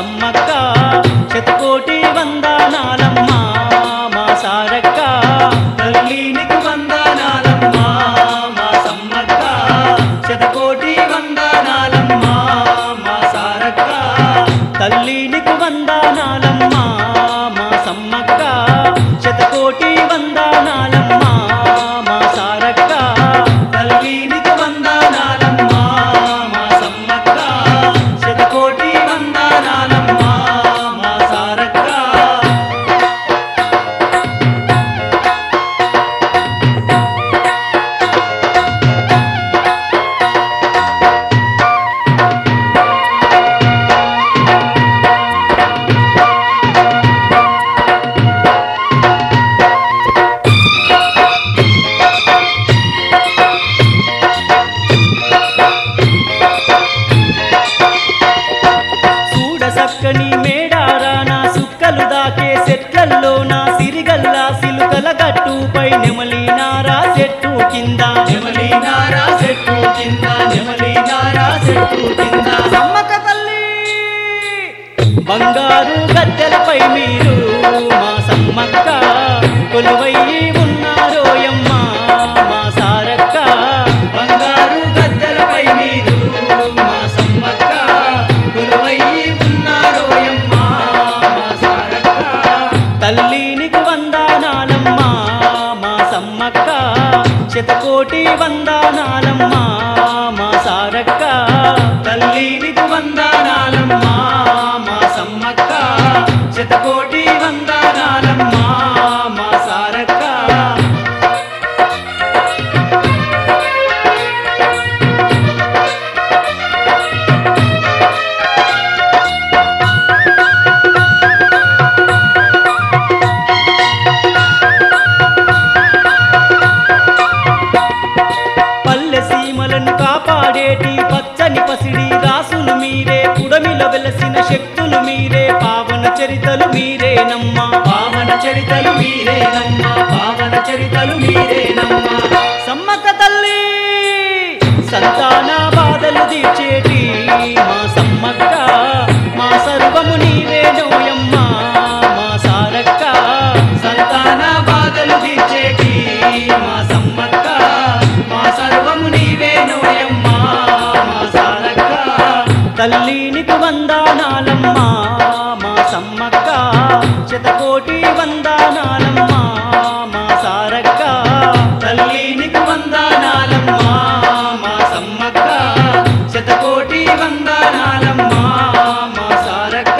సమ్మక్క శతకోటి వందనాలమ్మా మా సారక్క తల్లి నీకు వందనాలమ్మా మా సమ్మక్క శతకోటి వందనాలమ్మా మా సారక్క తల్లి నీకు వందనాలమ్మా మా సమ్మక్క శతకోటి వందనాలమ్మా మా సారక్క తల్లి నీకు వందనాలమ్మా మా సమ్మక్క శతకోటి వందనాలమ్మా మా సారక్క చూడ సక్కని మేడారాన సుక్కలు దాకే చెట్లల్లో నా సిరిగల్లా సిలుకల గట్టుపై నెమలినారా చెట్టు కింద నెమలి నారా చెట్టు కింద నెమలి నారా చెట్టు కింద సమ్మక తల్లి బంగారు గద్దెలపై మీరు మా సమ్మక్క కొలువయ్యి ఉన్నారోయమ్మ మా సారక్క బంగారు గద్దెలపై మీరు మా సమ్మక్క కొలువయ్యి ఉన్నారోయమ్మా మా సారక్క తల్లి నీకు వందనాలమ్మా మా సమ్మక్క శతకోటి వందనాలమ్మా మా సారక్క తల్లి నీకు వందనాలమ్మా మా సమ్మక్క శతకోటి వందనాలమ్మా మా సారక్క పల్లె సీమలను కాపాడేటి పచ్చని పసిడి రాసులు మీరే పుడమిల వెలసిన శక్తులు మీరే పావన చరితలు మీరేనమ్మా పావన చరితలు మీరేనమ్మా పావన చరితలు మీరేనమ్మా సమ్మక్క తల్లి సంతాన బాధలు తీర్చేటి మా సమ్మక్క మా సర్వము నీవే నోయమ్మా మా సారక్క సంతాన బాధలు తీర్చేటి మా సమ్మక్క మా సర్వము నీవే నోయమ్మా మా సారక్క తల్లి నీకు వందనాలమ్మా మా సమ్మక్క శతకోటి వందనాలమ్మా మా సారక్క తల్లి నీకు వందనాలమ్మా మా సమ్మక్క శతకోటి వందనాలమ్మా మా సారక్క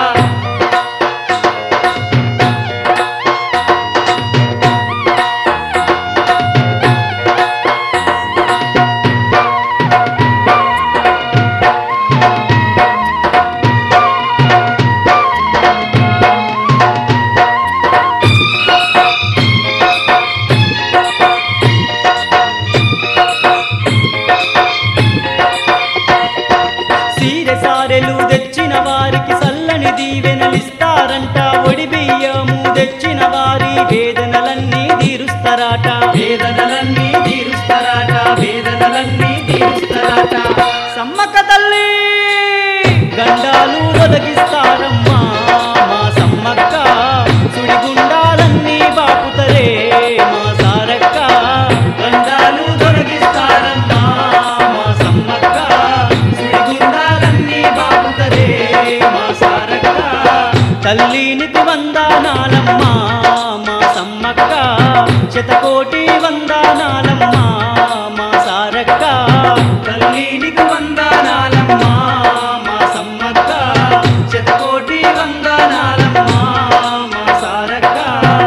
సీరె సారెలు తెచ్చిన వారికి సల్లని దీవెనలిస్తారంట ఒడి బియ్యము తెచ్చిన వారి వేదనలన్నీ తీరుస్తారట వేదనలన్నీ తీరుస్తారట వేదనలన్నీ తీరుస్తారట సమ్మక్క తల్లి గండాలు తొలగిస్తారమ్మా మా సమ్మక్క సుడిగుండాలన్నీ బాపుతరే మా సారక్క గండాలు తొలగిస్తారమ్మా మా సమ్మక్క సుడిగుండాలన్నీ బాగుతరే మా సారక్క తల్లి నీకు వందనాలమ్మా మా సమ్మక్క శతకోటి వందనాలమ్మా మా సారక్క తల్లి నీకు వందనాలమ్మా మా సమ్మక్క శతకోటి వందనాలమ్మా మా సారక్క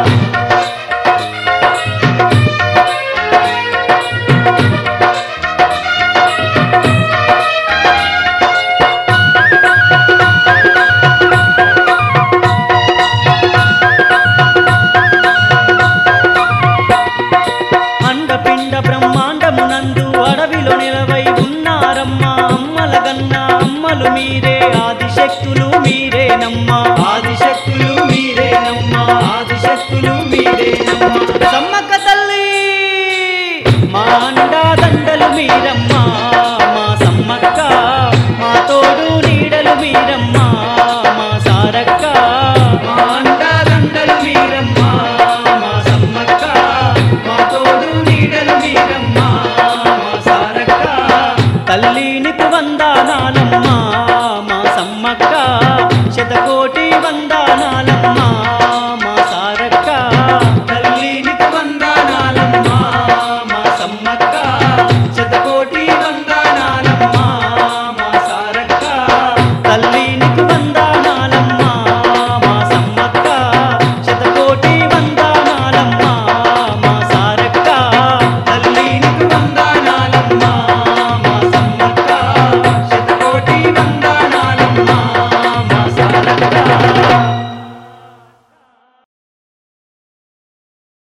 అండపిండ బ్రహ్మాండమునందు అడవిలో నిలవై ఉన్నారమ్మా అమ్మల గన్నా అమ్మలు మీరే ఆదిశక్తులు మీరేనమ్మా ఆదిశక్తులు మీరేనమ్మా ఆదిశక్తులు మీరేనమ్మా సమ్మక్క తల్లి మా అండా దండలు మీరమ్మా మా సమ్మక్క మా తోడు నీడలు మీరమ్మా శతకోటి వందనాలమ్మా